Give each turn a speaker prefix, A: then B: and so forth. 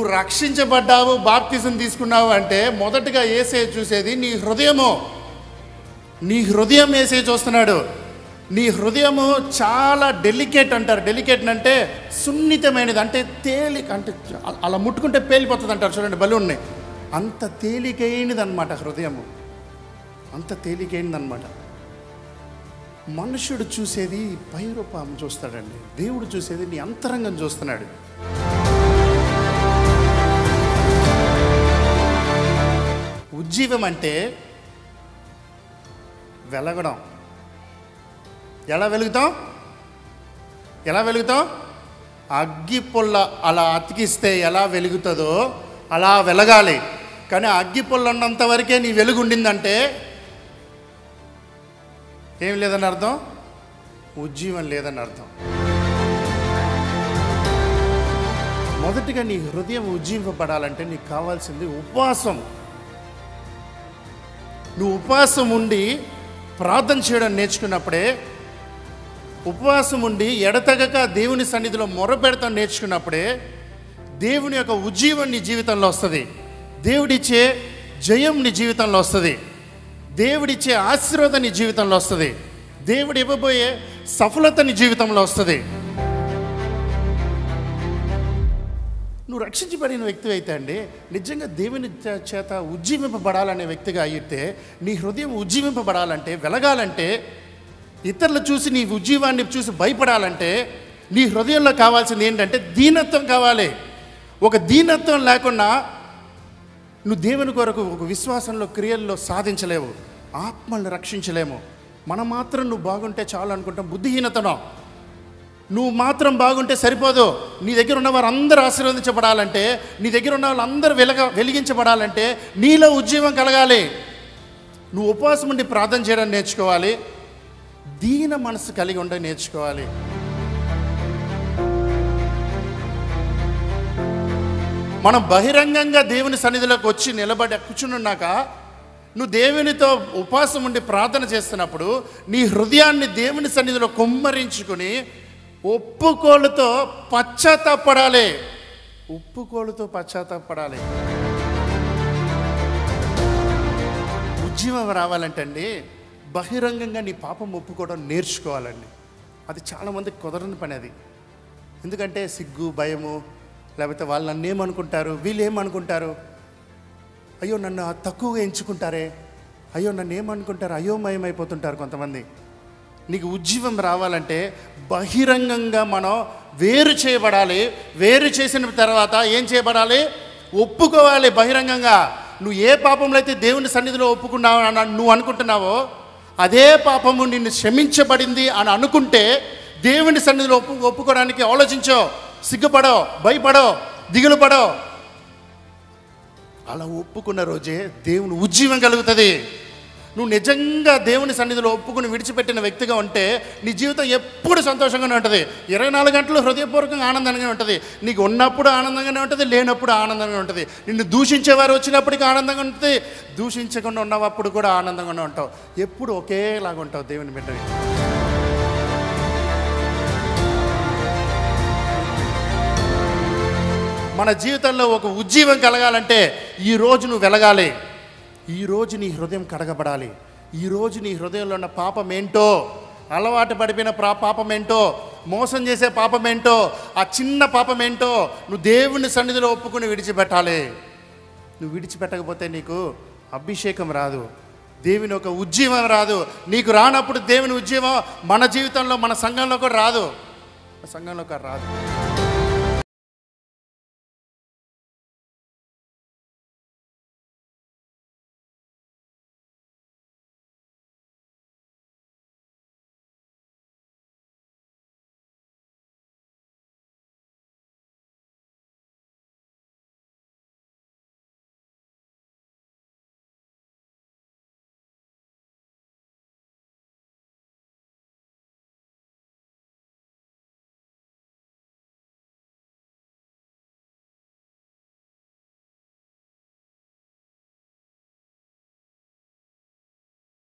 A: రక్షించబడ్డావు బాప్తిజం తీసుకున్నావు అంటే మొదటగా ఏసే చూసేది నీ హృదయము నీ హృదయం ఏసే చూస్తున్నాడు నీ హృదయము చాలా డెలికేట్ అంటారు డెలికేట్ అంటే సున్నితమైనది అంటే తేలిక అంటే అ- అలా ముట్టుకుంటే పేలిపోతుంది అంటారు చూడండి బలూన్ని అంత తేలికైనది అనమాట హృదయము అంత తేలికైనది అనమాట మనుషుడు చూసేది పైరూపం చూస్తాడండి దేవుడు చూసేది నీ అంతరంగం చూస్తున్నాడు ఉజ్జీవం అంటే వెలగడం ఎలా వెలుగుతాం ఎలా వెలుగుతాం అగ్గి పుల్ల అలా అతికిస్తే ఎలా వెలుగుతుందో అలా వెలగాలి కానీ ఆ అగ్గి పుల్ల ఉన్నంత వరకే నీ వెలుగు ఉండిందంటే ఏం లేదని అర్థం ఉజ్జీవం లేదని అర్థం మొదటిగా నీ హృదయం ఉజ్జీవింపబడాలంటే నీకు కావాల్సింది ఉపవాసం నువ్వు ఉపవాసం ఉండి ప్రార్థన చేయడం నేర్చుకున్నప్పుడే ఉపవాసం ఉండి ఎడతెగక దేవుని సన్నిధిలో మొరపెడతాం నేర్చుకున్నప్పుడే దేవుని యొక్క ఉజ్జీవం నీ జీవితంలో వస్తుంది దేవుడిచ్చే జయం నీ జీవితంలో వస్తుంది దేవుడిచ్చే ఆశీర్వాదం నీ జీవితంలో వస్తుంది దేవుడు ఇవ్వబోయే సఫలత నీ జీవితంలో వస్తుంది నువ్వు రక్షించబడిన వ్యక్తి అయితే అండి నిజంగా దేవుని చే- చేత ఉజ్జీవింపబడాలనే వ్యక్తిగా అయితే నీ హృదయం ఉజ్జీవింపబడాలంటే వెలగాలంటే ఇతరులు చూసి నీ ఉజ్జీవాన్ని చూసి భయపడాలంటే నీ హృదయంలో కావాల్సింది ఏంటంటే దీనత్వం కావాలి ఒక దీనత్వం లేకుండా నువ్వు దేవుని కొరకు ఒక విశ్వాసంలో క్రియల్లో సాధించలేవు ఆత్మల్ని రక్షించలేము మనం మాత్రం నువ్వు బాగుంటే చాలు అనుకుంటాం బుద్ధిహీనతను నువ్వు మాత్రం బాగుంటే సరిపోదు నీ దగ్గర ఉన్న వారందరూ ఆశీర్వదించబడాలంటే నీ దగ్గర ఉన్న వాళ్ళందరూ వెలగ వెలిగించబడాలంటే నీలో ఉజ్జీవం కలగాలి నువ్వు ఉపవాసం ఉండి ప్రార్థన చేయడం నేర్చుకోవాలి దీన మనసు కలిగి ఉండ నేర్చుకోవాలి మనం బహిరంగంగా దేవుని సన్నిధిలోకి వచ్చి నిలబడి కూర్చునున్నాక నువ్వు దేవునితో ఉపవాసం ఉండి ప్రార్థన చేస్తున్నప్పుడు నీ హృదయాన్ని దేవుని సన్నిధిలో కుమ్మరించుకుని ఒప్పుకోలుతో పశ్చాత్తాపడాలి ఒప్పుకోలుతో పశ్చాత్తాపడాలి ఉజ్జీవం రావాలంటే అండి బహిరంగంగా నీ పాపం ఒప్పుకోవడం నేర్చుకోవాలండి అది చాలామందికి కుదరని పని అది ఎందుకంటే సిగ్గు భయము లేకపోతే వాళ్ళు నన్ను ఏమనుకుంటారు వీళ్ళు ఏమనుకుంటారు అయ్యో నన్ను తక్కువగా ఎంచుకుంటారే అయ్యో నన్ను ఏమనుకుంటారు అయోమయం అయిపోతుంటారు కొంతమంది నీకు ఉజ్జీవం రావాలంటే బహిరంగంగా మనం వేరు చేయబడాలి వేరు చేసిన తర్వాత ఏం చేయబడాలి ఒప్పుకోవాలి బహిరంగంగా నువ్వు ఏ పాపంలో అయితే దేవుని సన్నిధిలో ఒప్పుకున్నావు అని నువ్వు అనుకుంటున్నావో అదే పాపము నిన్ను క్షమించబడింది అని అనుకుంటే దేవుని సన్నిధిలో ఒప్పు ఒప్పుకోవడానికి ఆలోచించో సిగ్గుపడో భయపడో దిగులు పడో అలా ఒప్పుకున్న రోజే దేవుని ఉజ్జీవం కలుగుతుంది నువ్వు నిజంగా దేవుని సన్నిధిలో ఒప్పుకుని విడిచిపెట్టిన వ్యక్తిగా ఉంటే నీ జీవితం ఎప్పుడు సంతోషంగానే ఉంటుంది ఇరవై నాలుగు గంటలు హృదయపూర్వకంగా ఆనందంగానే ఉంటుంది నీకు ఉన్నప్పుడు ఆనందంగానే ఉంటుంది లేనప్పుడు ఆనందంగా ఉంటుంది నిన్ను దూషించేవారు వచ్చినప్పటికీ ఆనందంగా ఉంటుంది దూషించకుండా ఉన్నప్పుడు కూడా ఆనందంగానే ఉంటావు ఎప్పుడు ఒకేలాగా ఉంటావు దేవుని బిడ్డని మన జీవితంలో ఒక ఉజ్జీవం కలగాలంటే ఈ రోజు నువ్వు వెలగాలి ఈ రోజు నీ హృదయం కడగబడాలి ఈ రోజు నీ హృదయంలో ఉన్న పాపం ఏంటో అలవాటు పడిపోయిన ప్రా పాపం ఏంటో మోసం చేసే పాపం ఏంటో ఆ చిన్న పాపం ఏంటో నువ్వు దేవుని సన్నిధిలో ఒప్పుకుని విడిచిపెట్టాలి నువ్వు విడిచిపెట్టకపోతే నీకు అభిషేకం రాదు దేవుని ఒక ఉజ్జీవం రాదు నీకు రానప్పుడు దేవుని ఉజ్జీవం మన జీవితంలో మన సంఘంలో కూడా రాదు సంఘంలో కూడా రాదు